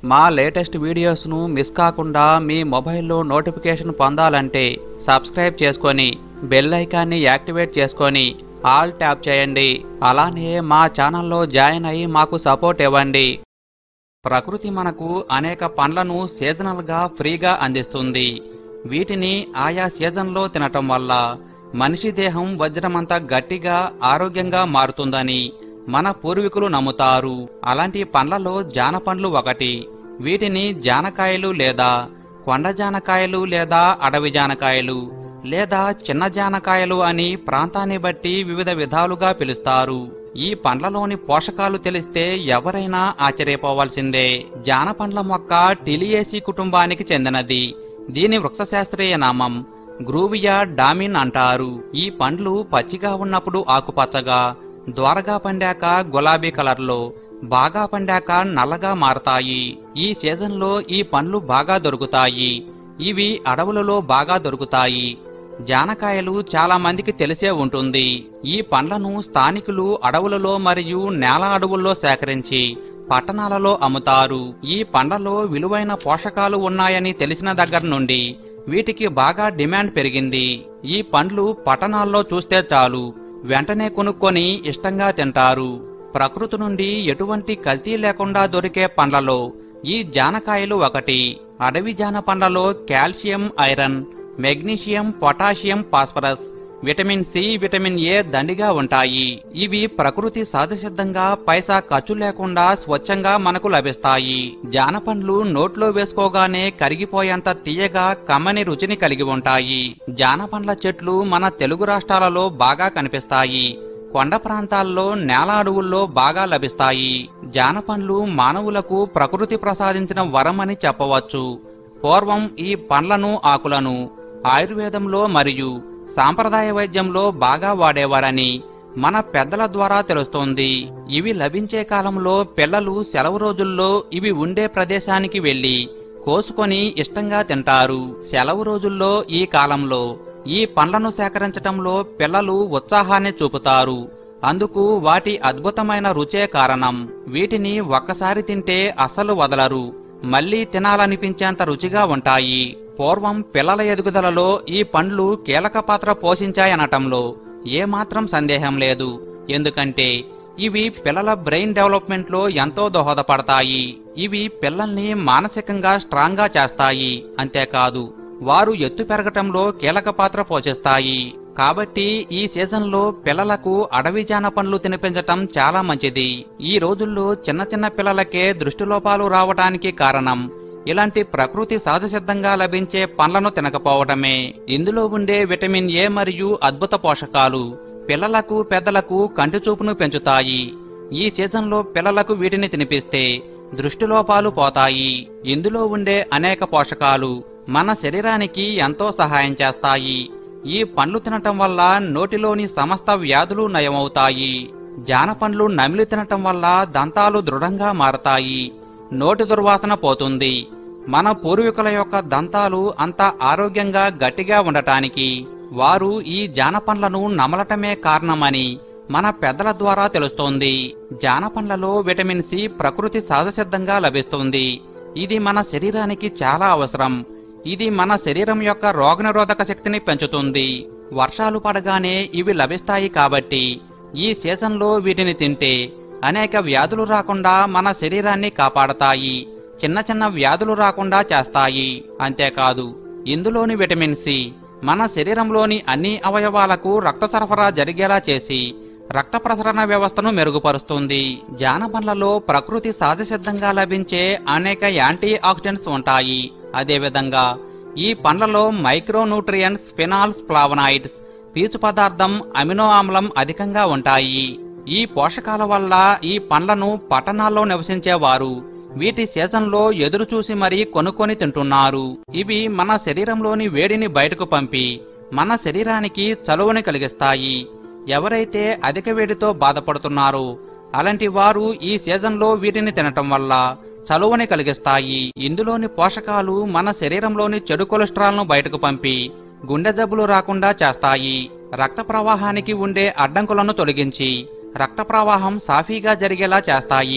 మా latest వీడియోస్ను miss కాకుండా మీ మొబైల్లో నోటిఫికేషన్ పొందాలంటే సబ్స్క్రైబ్ చేసుకొని బెల్ ఐకాన్ని యాక్టివేట్ చేసుకొని ఆల్ ట్యాప్ చేయండి అలానే మా ఛానల్లో జాయిన్ అయ్యి మాకు సపోర్ట్ ఇవ్వండి ప్రకృతి మనకు అనేక పండ్లను సీజనల్గా ఫ్రీగా అందిస్తుంది వీటిని ఆయా సీజన్లో తినటం వల్ల మనిషి దేహం వజ్రమంత గట్టిగా ఆరోగ్యంగా మారుతుందని మన పూర్వీకులు నమ్ముతారు అలాంటి పండ్లలో జానపండ్లు ఒకటి వీటిని జానకాయలు లేదా కొండ జానకాయలు లేదా అడవి జానకాయలు లేదా చిన్న జానకాయలు అని ప్రాంతాన్ని బట్టి వివిధ విధాలుగా పిలుస్తారు ఈ పండ్లలోని పోషకాలు తెలిస్తే ఎవరైనా ఆశ్చర్యపోవాల్సిందే జానపండ్ల మొక్క టిలియేసి కుటుంబానికి చెందినది దీని వృక్షశాస్త్రీయ నామం గ్రూవియా డామిన్ అంటారు ఈ పండ్లు పచ్చిగా ఉన్నప్పుడు ఆకుపచ్చగా ద్వారగా పండాక గులాబీ కలర్లో బాగా పండాక నల్లగా మారతాయి ఈ సీజన్లో ఈ పండ్లు బాగా దొరుకుతాయి ఇవి అడవులలో బాగా దొరుకుతాయి జానకాయలు చాలా మందికి తెలిసే ఉంటుంది ఈ పండ్లను స్థానికులు అడవులలో మరియు నేల అడవుల్లో సేకరించి పట్టణాలలో అమ్ముతారు ఈ పండ్లలో విలువైన పోషకాలు ఉన్నాయని తెలిసిన దగ్గర నుండి వీటికి బాగా డిమాండ్ పెరిగింది ఈ పండ్లు పట్టణాల్లో చూస్తే చాలు వెంటనే కొనుక్కొని ఇష్టంగా తింటారు ప్రకృతి నుండి ఎటువంటి కల్తీ లేకుండా దొరికే పండ్లలో ఈ జానకాయలు ఒకటి అడవి జాన పండ్లలో calcium iron magnesium potassium phosphorus vitamin C vitamin A దండిగా ఉంటాయి ఇవి ప్రకృతి సహజసిద్ధంగా పైసా ఖర్చు లేకుండా స్వచ్ఛంగా మనకు లభిస్తాయి జానపండ్లు నోట్లో వేసుకోగానే కరిగిపోయేంత తీయగా కమ్మని రుచిని కలిగి ఉంటాయి జానపండ్ల చెట్లు మన తెలుగు రాష్ట్రాలలో బాగా కనిపిస్తాయి కొండ ప్రాంతాల్లో నేల అడవుల్లో బాగా లభిస్తాయి జానపండ్లు మానవులకు ప్రకృతి ప్రసాదించిన వరం అని చెప్పవచ్చు పూర్వం ఈ పండ్లను ఆకులను ఆయుర్వేదంలో మరియు సాంప్రదాయ వైద్యంలో బాగా వాడేవారని మన పెద్దల ద్వారా తెలుస్తోంది ఇవి లభించే కాలంలో పిల్లలు సెలవు రోజుల్లో ఇవి ఉండే ప్రదేశానికి వెళ్లి కోసుకొని ఇష్టంగా తింటారు సెలవు రోజుల్లో ఈ కాలంలో ఈ పండ్లను సేకరించటంలో పిల్లలు ఉత్సాహాన్ని చూపుతారు అందుకు వాటి అద్భుతమైన రుచే కారణం వీటిని ఒక్కసారి తింటే అస్సలు వదలరు మళ్లీ తినాలనిపించేంత రుచిగా ఉంటాయి పూర్వం పిల్లల ఎదుగుదలలో ఈ పండ్లు కీలక పాత్ర పోషించాయనటంలో ఏమాత్రం సందేహం లేదు ఎందుకంటే ఇవి పిల్లల బ్రెయిన్ డెవలప్మెంట్ లో ఎంతో దోహదపడతాయి ఇవి పిల్లల్ని మానసికంగా స్ట్రాంగ్ గా చేస్తాయి అంతేకాదు వారు ఎత్తు పెరగటంలో కీలక పాత్ర పోషిస్తాయి కాబట్టి ఈ సీజన్లో పిల్లలకు అడవి జాన పండ్లు తినిపించటం చాలా మంచిది ఈ రోజుల్లో చిన్న చిన్న పిల్లలకే దృష్టిలోపాలు రావటానికి కారణం ఇలాంటి ప్రకృతి సహజసిద్ధంగా లభించే పండ్లను తినకపోవటమే ఇందులో ఉండే విటమిన్ ఏ మరియు అద్భుత పోషకాలు పిల్లలకు పెద్దలకు కంటి చూపును పెంచుతాయి ఈ సీజన్లో పిల్లలకు వీటిని తినిపిస్తే దృష్టిలోపాలు పోతాయి ఇందులో ఉండే అనేక పోషకాలు మన శరీరానికి ఎంతో సహాయం చేస్తాయి ఈ పండ్లు తినటం వల్ల నోటిలోని సమస్త వ్యాధులు నయమవుతాయి జానపండ్లు నమిలి తినటం వల్ల దంతాలు దృఢంగా మారతాయి నోటి దుర్వాసన పోతుంది మన పూర్వీకుల యొక్క దంతాలు అంత ఆరోగ్యంగా గట్టిగా ఉండటానికి వారు ఈ జానపండ్లను నమలటమే కారణమని మన పెద్దల ద్వారా తెలుస్తోంది జానపండ్లలో విటమిన్ సి ప్రకృతి సహజసిద్ధంగా లభిస్తుంది ఇది మన శరీరానికి చాలా అవసరం ఇది మన శరీరం యొక్క రోగనిరోధక శక్తిని పెంచుతుంది వర్షాలు పడగానే ఇవి లభిస్తాయి కాబట్టి ఈ సీజన్లో వీటిని తింటే అనేక వ్యాధులు రాకుండా మన శరీరాన్ని కాపాడతాయి చిన్న చిన్న వ్యాధులు రాకుండా చేస్తాయి అంతేకాదు ఇందులోని విటమిన్ సి మన శరీరంలోని అన్ని అవయవాలకు రక్త సరఫరా జరిగేలా చేసి రక్త ప్రసరణ వ్యవస్థను మెరుగుపరుస్తుంది జానపండ్లలో ప్రకృతి సహజసిద్ధంగా లభించే అనేక యాంటీ ఆక్సిడెంట్స్ ఉంటాయి అదేవిధంగా ఈ పండ్లలో మైక్రోన్యూట్రియంట్స్ ఫినాల్స్ ఫ్లావనాయిడ్స్ పీచు పదార్థం అమినో ఆమ్లం అధికంగా ఉంటాయి ఈ పోషకాల వల్ల ఈ పండ్లను పట్టణాల్లో నివసించేవారు వీటి సీజన్లో ఎదురు చూసి మరీ కొనుక్కొని తింటున్నారు ఇవి మన శరీరంలోని వేడిని బయటకు పంపి మన శరీరానికి చలువని కలిగిస్తాయి ఎవరైతే అధిక వేడితో బాధపడుతున్నారో అలాంటి వారు ఈ సీజన్లో వీటిని తినటం వల్ల చలువని కలిగిస్తాయి ఇందులోని పోషకాలు మన శరీరంలోని చెడు కొలెస్ట్రాల్ను బయటకు పంపి గుండె జబ్బులు రాకుండా చేస్తాయి రక్త ప్రవాహానికి ఉండే అడ్డంకులను తొలగించి రక్త ప్రవాహం సాఫీగా జరిగేలా చేస్తాయి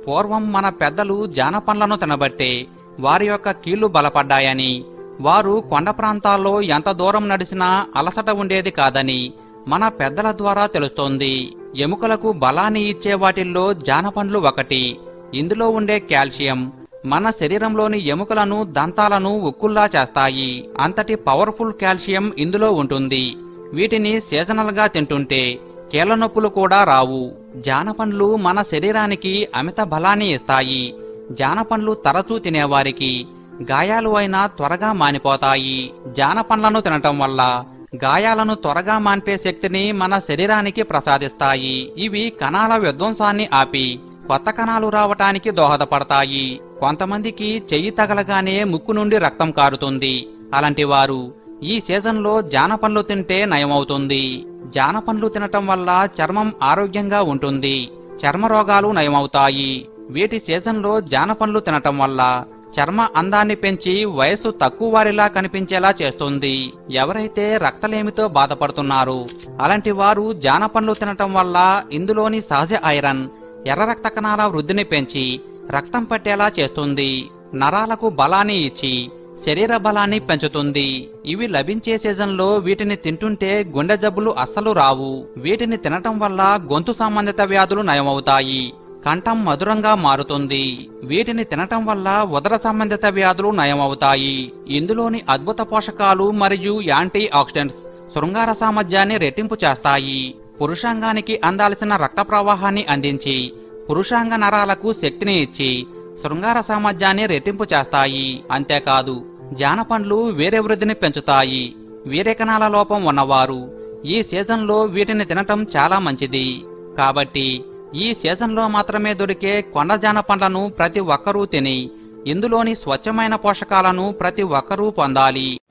పూర్వం మన పెద్దలు జానపండ్లను తినబట్టే వారి యొక్క కీళ్లు బలపడ్డాయని వారు కొండ ప్రాంతాల్లో ఎంత దూరం నడిచినా అలసట ఉండేది కాదని మన పెద్దల ద్వారా తెలుస్తోంది ఎముకలకు బలాన్ని ఇచ్చే వాటిల్లో జానపండ్లు ఒకటి ఇందులో ఉండే కాల్షియం మన శరీరంలోని ఎముకలను దంతాలను ఉక్కుల్లా చేస్తాయి అంతటి పవర్ఫుల్ కాల్షియం ఇందులో ఉంటుంది వీటిని సీజనల్ గా తింటుంటే కీళ్ల నొప్పులు కూడా రావు జానపండ్లు మన శరీరానికి అమిత బలాన్ని ఇస్తాయి జానపండ్లు తరచూ తినేవారికి గాయాలు అయినా త్వరగా మానిపోతాయి జానపండ్లను తినటం వల్ల గాయాలను త్వరగా మాన్పే శక్తిని మన శరీరానికి ప్రసాదిస్తాయి ఇవి కణాల విధ్వంసాన్ని ఆపి కొత్త కణాలు రావటానికి దోహదపడతాయి కొంతమందికి చెయ్యి తగలగానే ముక్కు నుండి రక్తం కారుతుంది అలాంటి వారు ఈ సీజన్లో జానపండ్లు తింటే నయమవుతుంది జానపండ్లు తినటం వల్ల చర్మం ఆరోగ్యంగా ఉంటుంది చర్మ రోగాలు నయమవుతాయి వీటి సీజన్లో జానపండ్లు తినటం వల్ల చర్మ అందాన్ని పెంచి వయస్సు తక్కువ వారిలా కనిపించేలా చేస్తుంది ఎవరైతే రక్తలేమితో బాధపడుతున్నారో అలాంటి వారు జానపండ్లు తినటం వల్ల ఇందులోని సహజ ఐరన్ ఎర్ర రక్త కణాల వృద్ధిని పెంచి రక్తం పట్టేలా చేస్తుంది నరాలకు బలాన్ని ఇచ్చి శరీర బలాన్ని పెంచుతుంది ఇవి లభించే సీజన్లో వీటిని తింటుంటే గుండె జబ్బులు అస్సలు రావు వీటిని తినటం వల్ల గొంతు సంబంధిత వ్యాధులు నయమవుతాయి కంఠం మధురంగా మారుతుంది వీటిని తినటం వల్ల ఉదర సంబంధిత వ్యాధులు నయమవుతాయి ఇందులోని అద్భుత పోషకాలు మరియు యాంటీ ఆక్సిడెంట్స్ శృంగార సామర్థ్యాన్ని రెట్టింపు చేస్తాయి పురుషాంగానికి అందాల్సిన రక్త ప్రవాహాన్ని అందించి పురుషాంగ నరాలకు శక్తిని ఇచ్చి శృంగార సామర్థ్యాన్ని రెట్టింపు చేస్తాయి అంతేకాదు జానపండ్లు వేరే వృద్ధిని పెంచుతాయి వీరేకణాల లోపం ఉన్నవారు ఈ సీజన్లో వీటిని తినటం చాలా మంచిది కాబట్టి ఈ సీజన్లో మాత్రమే దొరికే కొండ జానపండ్లను ప్రతి ఒక్కరూ తిని ఇందులోని స్వచ్ఛమైన పోషకాలను ప్రతి ఒక్కరూ పొందాలి